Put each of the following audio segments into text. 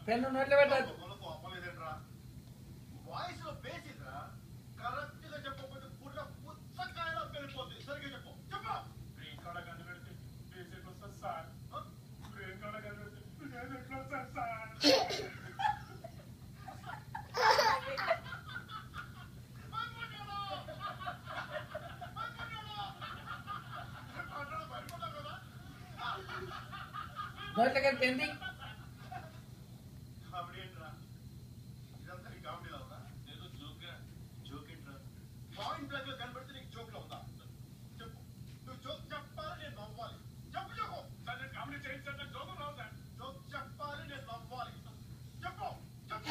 Pen నోట్లో పెట్టద్దు మొదలకు అప్పలేదేంట్రా voice లో బేసిద్రా కరెక్ట్ గా చెప్పకపోతే పుల్ల పుచ్చకాయలా పెరిగిపోతుంది సరిగ్గా చెప్పు చెప్పు బ్రెయిన్ కాడ కన్ను పెడితే ఫేస్ ఎట్లా వస్తుంది సార్ బ్రెయిన్ కాడ కన్ను పెడితే ఫేస్ ఎట్లా వస్తుంది సార్ నోట్లోకి పెంది కామెడీ ఏంట్రా ఇదంతా నీ కామెడీలా ఉందా ఏదో జోక్ జోక్ ఏంట్రా పాయింట్ బ్లాక్ లో కనబడితే నీకు జోక్ లో ఉందా చెప్పు నువ్వు జోక్ చెప్పాలి నేను నవ్వాలి చెప్పు చెప్పు సార్ నేను కామెడీ చేయించాను నాకు జోకం రావు సార్ జోక్ చెప్పాలి నేను నవ్వాలి చెప్పు చెప్పు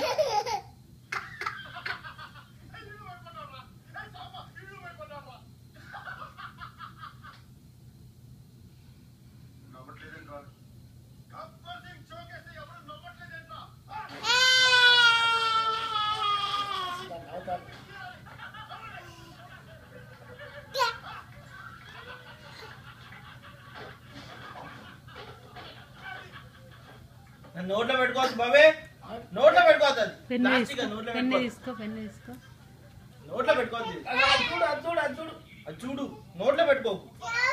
ఏయ్, ఇల్లు భయపడ్డావురా. ఏయ్, సాంబా, ఇల్లు భయపడ్డావురా. నవ్వట్లేదేంట్రా? గబ్బర్ సింగ్ జోక్ వేస్తే ఎవరు నవ్వట్లేదేంట్రా? ఆ! అవుతాడు నోట్లో పెట్టుకోవచ్చు బాబే నోట్లో పెట్టుకోవచ్చు అది పెన్ను ప్లాస్టిక్ తీసుకో నోట్లో పెన్ను పెట్టుకోవచ్చు తీసుకో పెన్ను తీసుకో నోట్లో పెట్టుకోవచ్చు అది చూడు అది చూడు అది చూడు అది చూడు నోట్లో పెట్టుకోకు ఆ